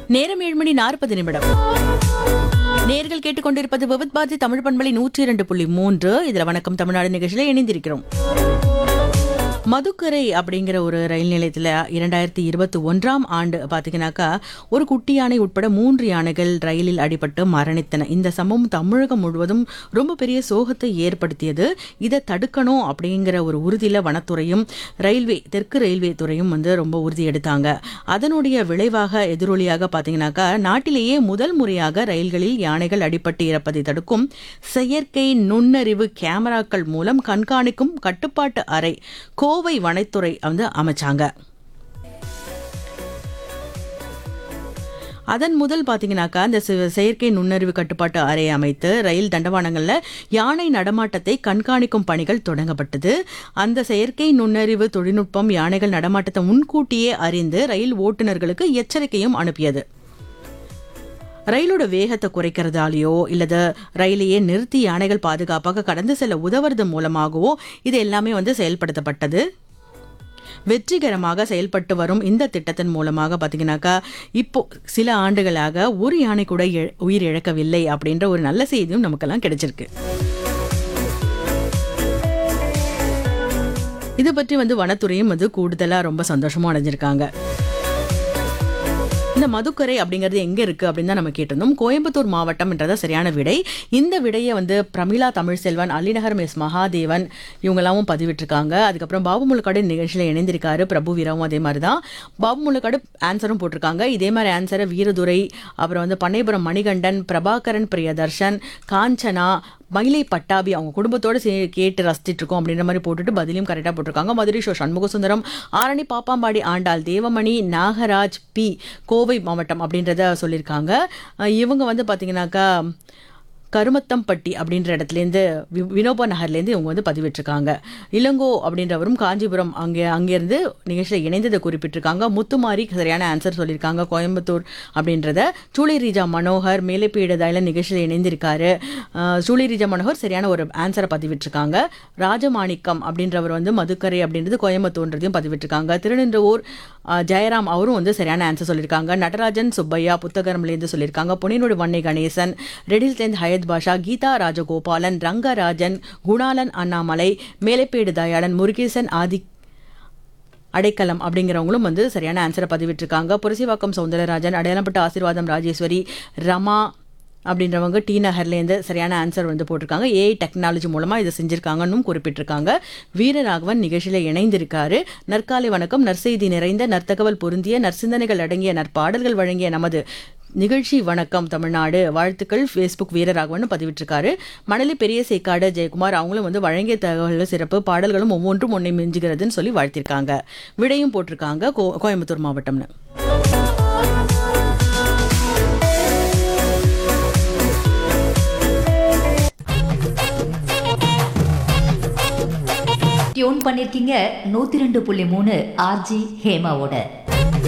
நேரம் ஏழு மணி நாற்பது நிமிடம் நேர்கள் கேட்டுக்கொண்டிருப்பது விவித் பாரதி தமிழ் பண்பலை நூற்றி இரண்டு புள்ளி மூன்று இதுல வணக்கம் தமிழ்நாடு நிகழ்ச்சியில இணைந்திருக்கிறோம் மதுக்கரை அப்படிங்கிற ஒரு ரயில் நிலையத்தில் இரண்டாயிரத்தி இருபத்தி ஒன்றாம் ஆண்டு பார்த்தீங்கன்னாக்கா ஒரு குட்டி யானை உட்பட மூன்று யானைகள் ரயிலில் அடிபட்டு மரணித்தன இந்த சம்பவம் தமிழகம் முழுவதும் ரொம்ப பெரிய சோகத்தை ஏற்படுத்தியது இதை தடுக்கணும் அப்படிங்கிற ஒரு உறுதியில் வனத்துறையும் ரயில்வே தெற்கு ரயில்வே துறையும் வந்து ரொம்ப உறுதி எடுத்தாங்க அதனுடைய விளைவாக எதிரொலியாக பார்த்தீங்கன்னாக்கா நாட்டிலேயே முதல் முறையாக ரயில்களில் யானைகள் அடிபட்டு இறப்பதை தடுக்கும் செயற்கை நுண்ணறிவு கேமராக்கள் மூலம் கண்காணிக்கும் கட்டுப்பாட்டு அறை கோவை வனத்துறை வந்து அமைச்சாங்க அதன் முதல் பார்த்தீங்கன்னாக்கா இந்த செ- செயற்கை நுண்ணறிவு கட்டுப்பாட்டு அறையை அமைத்து ரயில் தண்டவாளங்களில் யானை நடமாட்டத்தை கண்காணிக்கும் பணிகள் தொடங்கப்பட்டது அந்த செயற்கை நுண்ணறிவு தொழில்நுட்பம் யானைகள் நடமாட்டத்தை முன்கூட்டியே அறிந்து ரயில் ஓட்டுநர்களுக்கு எச்சரிக்கையும் அனுப்பியது ரயிலோட வேகத்தை குறைக்கிறதாலேயோ இல்லது ரயிலையே நிறுத்தி யானைகள் பாதுகாப்பாக கடந்து செல்ல உதவுறது மூலமாகவோ இது எல்லாமே வந்து செயல்படுத்தப்பட்டது வெற்றிகரமாக செயல்பட்டு வரும் இந்த திட்டத்தின் மூலமாக பார்த்தீங்கன்னாக்கா இப்போ சில ஆண்டுகளாக ஒரு யானை கூட இழ- உயிர் இழக்கவில்லை அப்படின்ற ஒரு நல்ல செய்தியும் நமக்கெல்லாம் கிடைச்சிருக்கு இது பற்றி வந்து வனத்துறையும் வந்து கூடுதலாக ரொம்ப சந்தோஷமா அடைஞ்சிருக்காங்க இந்த மதுக்கரை அப்படிங்கிறது எங்க இருக்கு அப்படின்னு தான் நம்ம கேட்டிருந்தோம் கோயம்புத்தூர் மாவட்டம்ன்றதா சரியான விடை இந்த விடையை வந்து பிரமிளா தமிழ்செல்வன் அலிநகர் மிஸ் மகாதேவன் இவங்கெல்லாமும் பதிவிட்டிருக்காங்க அதுக்கப்புறம் பாபு முழுக்காடு நிகழ்ச்சியில் இணைந்திருக்காரு பிரபு வீரவும் அதே மாதிரி தான் பாபு முழுக்காடு ஆன்சரும் போட்டிருக்காங்க இதே மாதிரி ஆன்சரை வீரதுரை அப்புறம் வந்து பண்ணைபுரம் மணிகண்டன் பிரபாகரன் பிரியதர்ஷன் காஞ்சனா மயிலை பட்டாபி அவங்க குடும்பத்தோட சே கேட்டு ரசிச்சிட்டு இருக்கோம் அப்படின்ற மாதிரி போட்டுட்டு பதிலையும் கரெக்டாக போட்டிருக்காங்க மதுரை ஷோ சண்முக சுந்தரம் ஆரணி பாப்பாம்பாடி ஆண்டாள் தேவமணி நாகராஜ் பி கோவை மாவட்டம் அப்படின்றத சொல்லியிருக்காங்க அஹ் இவங்க வந்து பார்த்தீங்கன்னாக்கா கருமத்தம்பட்டி அப்படின்ற இடத்துலேருந்து வி வினோபா நகர்லேருந்து இவங்க வந்து பதிவிட்டிருக்காங்க இளங்கோ அப்படின்றவரும் காஞ்சிபுரம் அங்கே அங்கேருந்து நிகழ்ச்சியில் இணைந்ததை குறிப்பிட்டிருக்காங்க முத்துமாரி சரியான ஆன்சர் சொல்லியிருக்காங்க கோயம்புத்தூர் அப்படின்றத சூளை ரீஜா மனோகர் மேலைப்பீடதாயில நிகழ்ச்சியில் இணைந்திருக்காரு அஹ், சூளை ரீஜா மனோகர் சரியான ஒரு ஆன்சரை பதிவிட்டிருக்காங்க ராஜமாணிக்கம் அப்படின்றவர் வந்து மதுக்கரை அப்படின்றது கோயம்புத்தூர்ன்றதையும் பதிவிட்டிருக்காங்க திருநின்றவூர் அஹ், ஜெயராம் அவரும் வந்து சரியான ஆன்சர் சொல்லியிருக்காங்க நடராஜன் சுப்பையா புத்தகரம்லேருந்து சொல்லியிருக்காங்க புனினோடு வன்னை கணேசன் ரெடில்ஸ்லேருந்து ஹயத் பாஷா கீதா ராஜகோபாலன் ரங்கராஜன் குணாலன் அண்ணாமலை மேலைப்பேடு தயாளன் முருகேசன் ஆதி அடைக்கலம் அப்படிங்கிறவங்களும் வந்து சரியான ஆன்சரை பதிவிட்டிருக்காங்க புரசிவாக்கம் சவுந்தரராஜன் அடையாளப்பட்ட ஆசீர்வாதம் ராஜேஸ்வரி ரமா அப்படின்றவங்க டி நகர்லேருந்து சரியான ஆன்சர் வந்து போட்டிருக்காங்க ஏஐ டெக்னாலஜி மூலமாக இதை செஞ்சிருக்காங்கன்னு குறிப்பிட்டிருக்காங்க வீரராகவன் நிகழ்ச்சியில் இணைந்திருக்காரு நற்காலை வணக்கம் நற்செய்தி நிறைந்த நற்தகவல் பொருந்திய நற்சிந்தனைகள் அடங்கிய நற்பாடல்கள் வழங்கிய நமது நிகழ்ச்சி வணக்கம் தமிழ்நாடு வாழ்த்துக்கள் ஃபேஸ்புக் வீரராகவன் பதிவிட்டிருக்காரு மணலி பெரிய சேக்காடு ஜெயக்குமார் அவங்களும் வந்து வழங்கிய தகவல்கள் சிறப்பு பாடல்களும் ஒவ்வொன்றும் ஒன்றை மிஞ்சுகிறதுன்னு சொல்லி வாழ்த்திருக்காங்க விடையும் போட்டிருக்காங்க கோ- கோயம்புத்தூர் மாவட்டம்னு டியூன் பண்ணிருக்கீங்க நூத்தி ரெண்டு புள்ளி மூணு ஆர்ஜி ஹேமாவோட